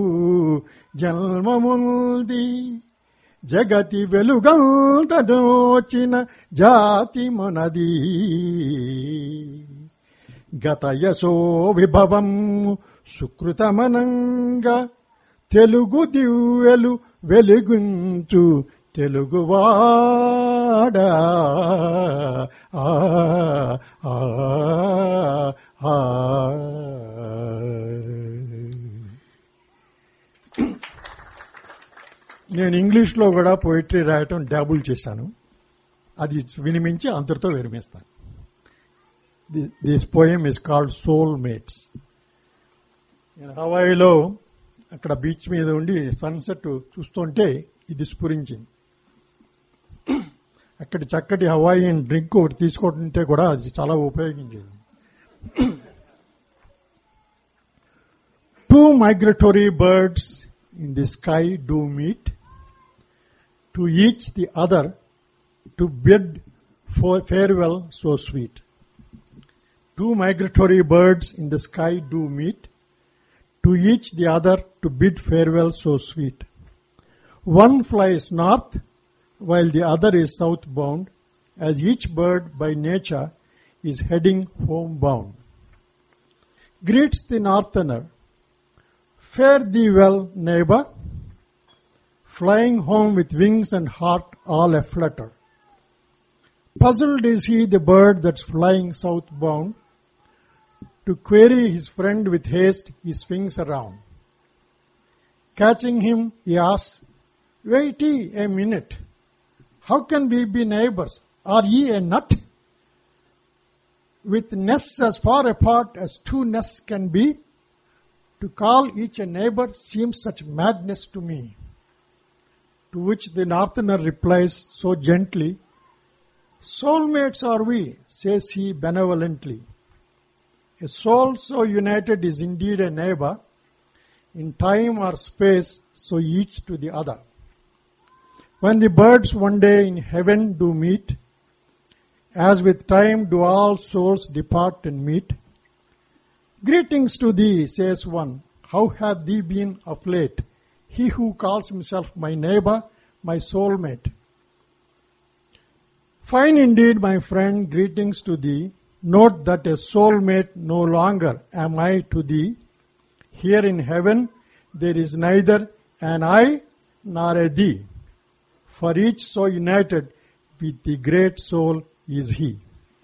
Speaker 2: జన్మముంది జగతి వెలుగంత దోచిన జాతి మనది గత యశో విభవం సుకృతమనంగా తెలుగు దివ్యలు వెలుగుంచు తెలుగువాడా ఆ, ఆ, ఆ. నేను ఇంగ్లీష్లో కూడా పోయిటరీ రాయటం డాబుల్ చేశాను అది వినిమించి అంతటితో విరమిస్తాను this poem is called soul mates నేను హవాయిలో అక్కడ బీచ్ మీద ఉండి సన్సెట్ చూస్తుంటే ఇది స్ఫురించింది అక్కడ చక్కటి హవాయియన్ డ్రింక్ ఒకటి తీసుకుంటుంటే కూడా అది చాలా ఉపయోగించింది two migratory birds in the sky do meet to each the other to bid for farewell so sweet Two migratory birds in the sky do meet, to each the other to bid farewell so sweet. One flies north, while the other is southbound, as each bird by nature is heading homebound. Greets the northerner, Fare thee well, neighbor, flying home with wings and heart all aflutter. Puzzled is he, the bird that's flying southbound, to query his friend with haste he swings around. Catching him, he asks, Wait ye a minute. How can we be neighbors? Are ye a nut? With nests as far apart as two nests can be, to call each a neighbor seems such madness to me. To which the northerner replies so gently, Soulmates are we, says he benevolently. A soul so united is indeed a neighbor, in time or space, so each to the other. When the birds one day in heaven do meet, as with time do all souls depart and meet, Greetings to thee, says one, how have thee been of late? He who calls himself my neighbor, my soulmate. Fine indeed, my friend, greetings to thee. Note that a soulmate no longer am I to thee. Here in heaven there is neither an I nor a thee. For each so united with the great soul is he.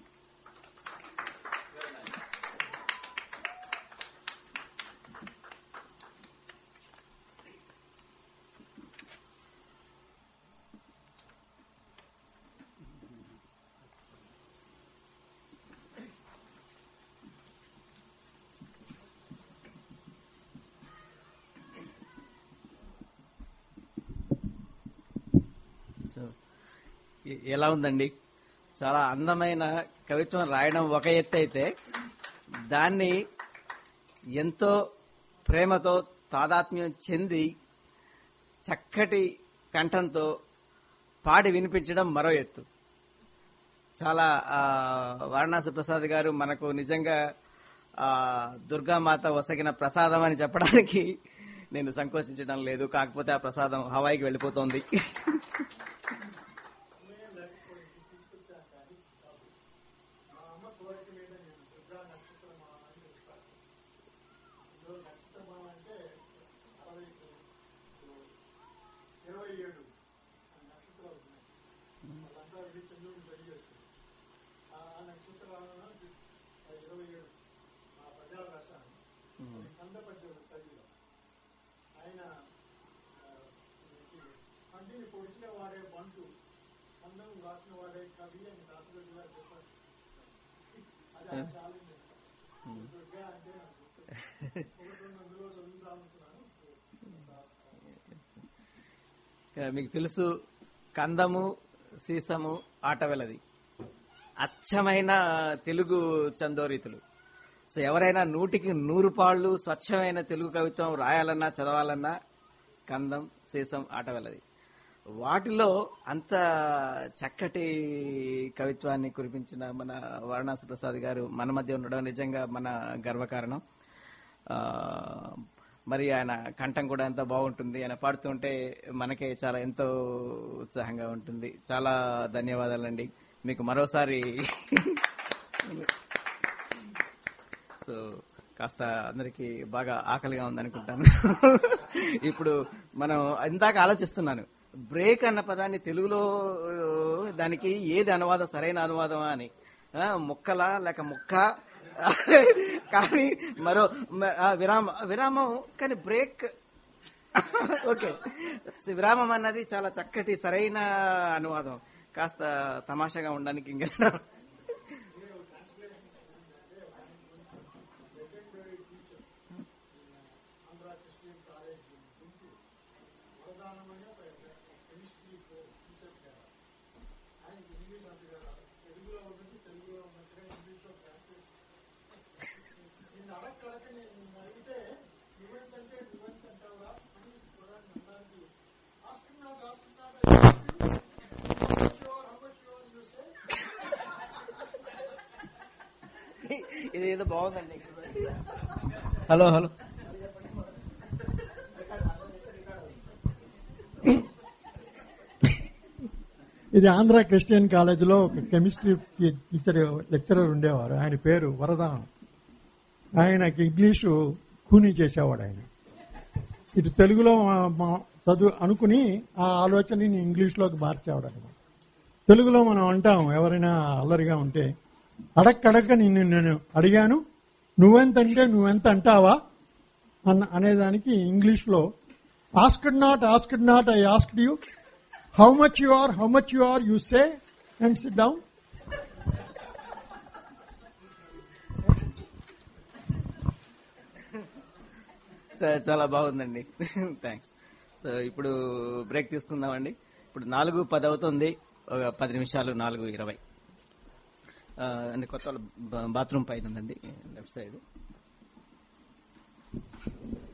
Speaker 1: So ఎ- ఎలా ఉందండి చాలా అందమైన కవిత్వం రాయడం ఒక ఎత్తు అయితే దాన్ని ఎంతో ప్రేమతో తాదాత్మ్యం చెంది చక్కటి కంఠంతో పాడి వినిపించడం మరో ఎత్తు చాలా ఆ, వారణాసి ప్రసాద్ గారు మనకు నిజంగా ఆ, దుర్గామాత వసగిన ప్రసాదం అని చెప్పడానికి నేను సంకోచించడం లేదు కాకపోతే ఆ ప్రసాదం హవాయికి వెళ్ళిపోతోంది
Speaker 2: ఆయన పండిని పొడిచిన వాడే బంటు అందం రాసిన వాడే కవి అని దాసరి గారు చెప్పారు అది ఆ ఛాలెంజ్ దుర్గా అంటే నాకు గుర్తు. ఒకటి రెండు అందులో చదువుతా అనుకున్నాను
Speaker 1: ఇక మీకు తెలుసు కందము సీసము ఆటవెలది అచ్చమైన తెలుగు చందోరీతులు సో ఎవరైనా నూటికి నూరు పాళ్ళు స్వచ్ఛమైన తెలుగు కవిత్వం రాయాలన్నా చదవాలన్నా కందం సీసం ఆటవెలది వాటిలో అంత చక్కటి కవిత్వాన్ని కురిపించిన మన వారణాసి ప్రసాద్ గారు మన మధ్య ఉండడం నిజంగా మన గర్వకారణం ఆ, మరి ఆయన కంఠం కూడా ఎంత బాగుంటుంది ఆయన పాడుతుంటే మనకే చాలా ఎంతో ఉత్సాహంగా ఉంటుంది చాలా ధన్యవాదాలండి మీకు మరోసారి సో కాస్త అందరికి బాగా ఆకలిగా ఉందనుకుంటాను ఇప్పుడు మనం ఇందాక ఆలోచిస్తున్నాను బ్రేక్ అన్న పదాన్ని తెలుగులో ఆ, దానికి ఏది అనువాదం సరైన అనువాదమా అని ఆ, ముక్కలా లేక ముక్క కానీ మరో మ- ఆ, విరామ విరామం కానీ బ్రేక్ ఓకే విరామం అన్నది చాలా చక్కటి సరైన అనువాదం కాస్త తమాషాగా ఉండడానికి ఇంకా ఇది ఏదో బాగుందండి హలో హలో
Speaker 2: ఇది ఆంధ్ర క్రిస్టియన్ కాలేజీలో ఒక కెమిస్ట్రీ టీచర్ లెక్చరర్ ఉండేవారు ఆయన పేరు వరదానం ఆయనకి ఇంగ్లీషు కూనీ చేసేవాడు ఆయన ఇటు తెలుగులో మా- మా చదువు అనుకుని ఆ ఆలోచనని ఇంగ్లీష్లోకి మార్చేవాడు అనమాట తెలుగులో మనం అంటాం ఎవరైనా అల్లరిగా ఉంటే అడక్కడక్క నిన్ను నేను అడిగాను నువ్వెంతంటే నువ్వెంత అంటావా అన్న అనేదానికి ఇంగ్లీష్లో asked not asked not I asked you how much you are how much you are you say and sit down
Speaker 1: చా- చాలా బాగుందండి థ్యాంక్స్ సో ఇప్పుడు బ్రేక్ తీసుకుందామండి ఇప్పుడు నాలుగు పది అవుతుంది ఒక పది నిమిషాలు నాలుగు ఇరవై ఆ, అంటే కొత్త వాళ్ళ బా- బాత్రూమ్ పైన ఉందండి లెఫ్ట్ సైడ్